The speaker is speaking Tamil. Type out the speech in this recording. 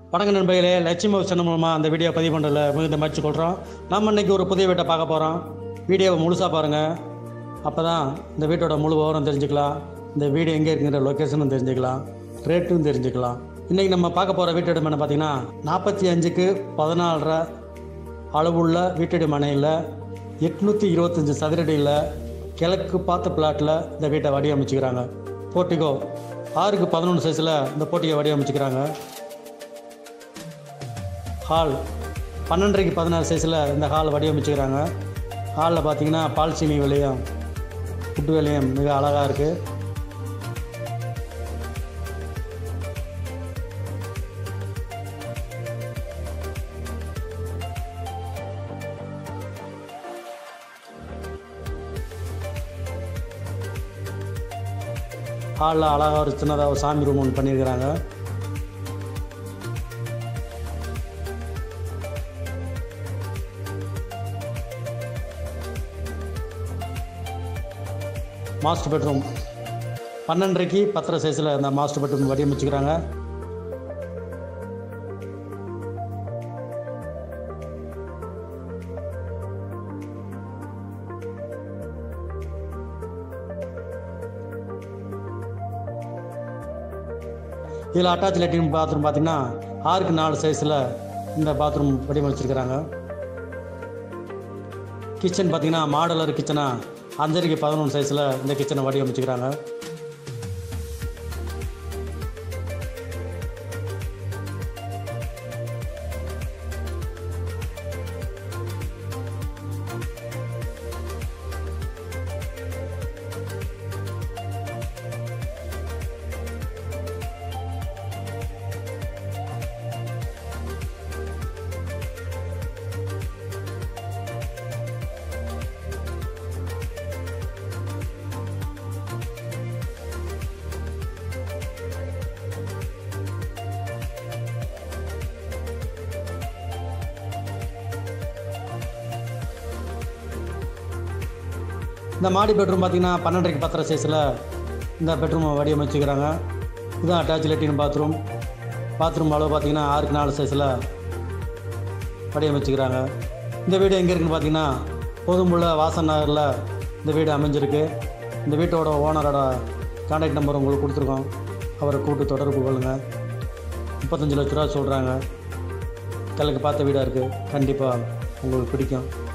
வணக்க நண்பர்களே லட்சுமி சேனல் மூலமாக அந்த வீடியோ பதிவு பண்ணுறதுல மிகுந்த மகிழ்ச்சி கொள்கிறோம் நம்ம இன்னைக்கு ஒரு புதிய வீட்டை பார்க்க போகிறோம் வீடியோவை முழுசாக பாருங்கள் அப்போ தான் இந்த வீட்டோட முழு விவரம் தெரிஞ்சுக்கலாம் இந்த வீடு எங்கே இருக்குங்கிற லொக்கேஷனும் தெரிஞ்சுக்கலாம் ரேட்டும் தெரிஞ்சுக்கலாம் இன்றைக்கி நம்ம பார்க்க போகிற வீட்டோட மனை பார்த்தீங்கன்னா நாற்பத்தி அஞ்சுக்கு பதினாலரை அளவுள்ள வீட்டடி மனையில் எட்நூற்றி இருபத்தஞ்சி சதுரடியில் கிழக்கு பார்த்த பிளாட்டில் இந்த வீட்டை வடிவமைச்சுக்கிறாங்க போர்ட்டிகோ ஆறுக்கு பதினொன்று சைஸில் இந்த போட்டியை வடிவமைச்சுக்கிறாங்க ஹால் பன்னெண்டரைக்கு பதினாறு சைஸில் இந்த ஹால் வடிவமைச்சுக்கிறாங்க ஹாலில் பார்த்தீங்கன்னா பால் சீனி விலையம் ஃபுட்டு விலையம் மிக அழகாக இருக்குது ஹாலில் அழகாக ஒரு சின்னதாக ஒரு சாமி ரூம் ஒன்று பண்ணியிருக்கிறாங்க மாஸ்டர் பெட்ரூம் பன்னெண்டரைக்கு பத்தரை சைஸில் இந்த மாஸ்டர் பெட்ரூம் வடிவமைச்சுக்கிறாங்க இதில் அட்டாச் லெட்டின் பாத்ரூம் பார்த்தீங்கன்னா ஆறுக்கு நாலு சைஸில் இந்த பாத்ரூம் வடிவமைச்சிருக்கிறாங்க கிச்சன் பார்த்தீங்கன்னா மாடலர் கிச்சனாக அஞ்சரைக்கு பதினொன்று சைஸில் இந்த கிச்சனை வடிவமைச்சுக்கிறாங்க இந்த மாடி பெட்ரூம் பார்த்தீங்கன்னா பன்னெண்டரைக்கு பத்தரை சைஸில் இந்த பெட்ரூம் வடிவமைச்சுக்கிறாங்க இதுதான் அட்டாச் லெட்டின் பாத்ரூம் பாத்ரூம் அளவு பார்த்தீங்கன்னா ஆறுக்கு நாலு சைஸில் வடிவமைச்சுக்கிறாங்க இந்த வீடு எங்கே இருக்குன்னு பார்த்தீங்கன்னா போதுமுள்ள வாசன் நகரில் இந்த வீடு அமைஞ்சிருக்கு இந்த வீட்டோட ஓனரோட கான்டாக்ட் நம்பர் உங்களுக்கு கொடுத்துருக்கோம் அவரை கூப்பிட்டு தொடர்பு கொள்ளுங்கள் முப்பத்தஞ்சு லட்ச ரூபா சொல்கிறாங்க கிழக்கு பார்த்த வீடாக இருக்குது கண்டிப்பாக உங்களுக்கு பிடிக்கும்